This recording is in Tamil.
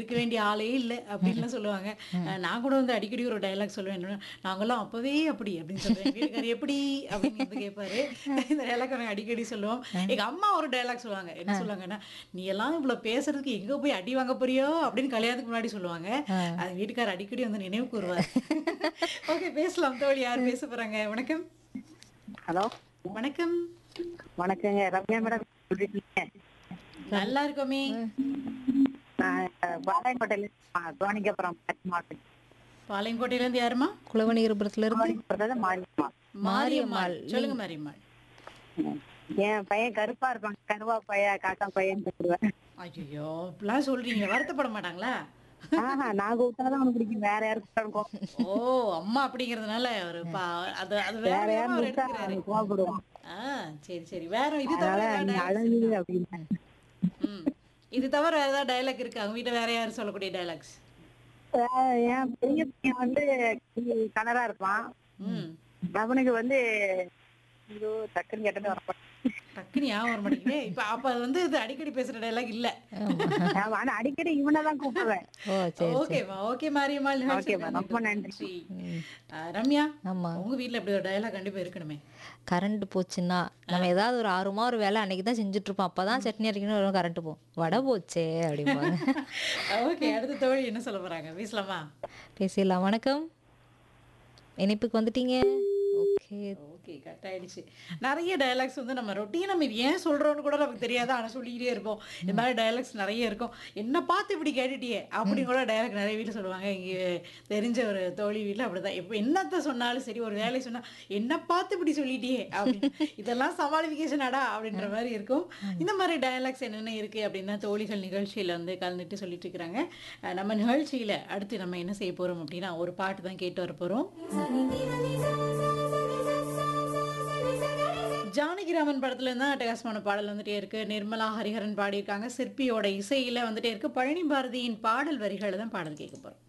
இருக்க வேண்டிய ஆளே இல்லை அப்படின்லாம் சொல்லுவாங்க அஹ் நான் கூட வந்து அடிக்கடி ஒரு டயலாக் சொல்லுவேன் என்னன்னா, நாங்கெல்லாம் அப்பவே அப்படி அப்படின்னு சொல்றேன் வீட்டுக்காரர் எப்படி அப்படின்னு வந்து கேட்பாரு இந்த டயலாக் நாங்கள் அடிக்கடி சொல்லுவோம் எங்க அம்மா ஒரு டயலாக் சொல்லுவாங்க என்ன சொல்லுவாங்கன்னா நீ எல்லாம் இவ்வளவு பேசுறதுக்கு எங்க போய் அடி வாங்க போறியோ அப்படின்னு கல்யாணத்துக்கு முன்னாடி சொல்லுவாங்க அது வீட்டுக்காரர் அடிக்கடி வந்து நினைவு கூறுவார் ஓகே பேசலாம் தோழி யார் பேச போறாங்க வணக்கம் ஹலோ வணக்கம் வணக்கங்க ரம்யா மேடம் எப்படி இருக்கீங்க நல்லா இருக்கோமே நான் பாளையங்கோட்டையில தோணிக்கப்புறம் மாவட்டம் பாளையங்கோட்டையில இருந்து யாருமா குளவணிகரபுரத்துல இருந்து தோணிக்கப்புறத்துல மாரியம்மா மாரியம்மாள் சொல்லுங்க மாரியம்மாள் என் பையன் கருப்பா இருப்பாங்க கருவா பையன் காக்கா பையன் கூப்பிடுவேன் ஐயோ இப்படிலாம் சொல்றீங்க வருத்தப்பட மாட்டாங்களா ஆஹா நான் கூப்பிட்டாதான் அவனுக்கு பிடிக்கும் வேற யாருக்கு இருக்கும் ஓ அம்மா அப்படிங்கறதுனால ஒரு பா- அது அது வேற வேற விதமா யாரும் அவர் கூப்பிட்டா எடுத்துக்கிறாரு அவனுக்கு கோவப்படுவான் ஆ சரி சரி வேற இது தவிர அதனால ஏதாவது நீ dialogues அழகு இருக்கா? அப்படின்னு ம் இது தவிர வேற ஏதாவது டைலாக் இருக்கு அவங்க வீட்டுல வேற யாரும் சொல்லக்கூடிய டைலாக்ஸ் ஆஹ் என் பெரிய பையன் வந்து கலரா இருப்பான் ம் அவனுக்கு வந்து ஐயோ டக்குன்னு கேட்டது வரப்பா டக்குனு ஞாபகம் வர மாட்டேங்குதே இப்ப அப்ப அது வந்து இது அடிக்கடி பேசுற டைலாக் இல்ல ஆனா அடிக்கடி இவனதான் கூப்பிடுவேன் ஓ சரி ஓகேமா ஓகே மாரியம்மாள் நிகழ்ச்சி ஓகேம்மா, ரொம்ப நன்றி. ஆ, ரம்யா ஆமா உங்க வீட்ல இப்படி ஒரு டைலாக் கண்டிப்பா இருக்கணுமே கரண்ட் போச்சுன்னா நம்ம ஏதாவது ஒரு ஆர்வமா ஒரு வேலை அன்னைக்கு தான் செஞ்சுட்டு இருப்போம் அப்பதான் சட்னி அரைக்கணும் வரும் கரண்ட் போகும் வடை போச்சே அப்படிம்பாங்க ஓகே அடுத்த தோழி என்ன சொல்ல போறாங்க பேசலாமா பேசிடலாம் வணக்கம் இணைப்புக்கு வந்துட்டீங்க ஓகே ஓகே கட் ஆயிடுச்சு நிறைய டயலாக்ஸ் வந்து நம்ம ரொட்டீன் நம்ம இது ஏன் சொல்றோம்னு கூட நமக்கு தெரியாது ஆனா சொல்லிக்கிட்டே இருப்போம் இந்த மாதிரி டயலாக்ஸ் நிறைய இருக்கும் என்ன பார்த்து இப்படி கேட்டுட்டியே அப்படின்னு கூட டயலாக் நிறைய வீட்டில் சொல்லுவாங்க இங்கே தெரிஞ்ச ஒரு தோழி வீட்டில் அப்படிதான் இப்போ என்னத்த சொன்னாலும் சரி ஒரு வேலையை சொன்னா என்ன பார்த்து இப்படி சொல்லிட்டியே அப்படின்னு இதெல்லாம் சமாளிஃபிகேஷனாடா அப்படின்ற மாதிரி இருக்கும் இந்த மாதிரி டயலாக்ஸ் என்னென்ன இருக்கு அப்படின்னா தோழிகள் நிகழ்ச்சியில வந்து கலந்துட்டு சொல்லிட்டு இருக்கிறாங்க அஹ் நம்ம நிகழ்ச்சியில அடுத்து நம்ம என்ன செய்ய போறோம் அப்படின்னா ஒரு பாட்டு தான் கேட்டு வர போறோம் ஜானகிராமன் படத்துல இருந்தா அட்டகாசமான பாடல் வந்துட்டே இருக்கு நிர்மலா ஹரிஹரன் பாடியிருக்காங்க சிற்பியோட இசையில வந்துட்டே இருக்கு பழனி பாரதியின் பாடல் வரிகளை தான் பாடல் கேட்க போறோம்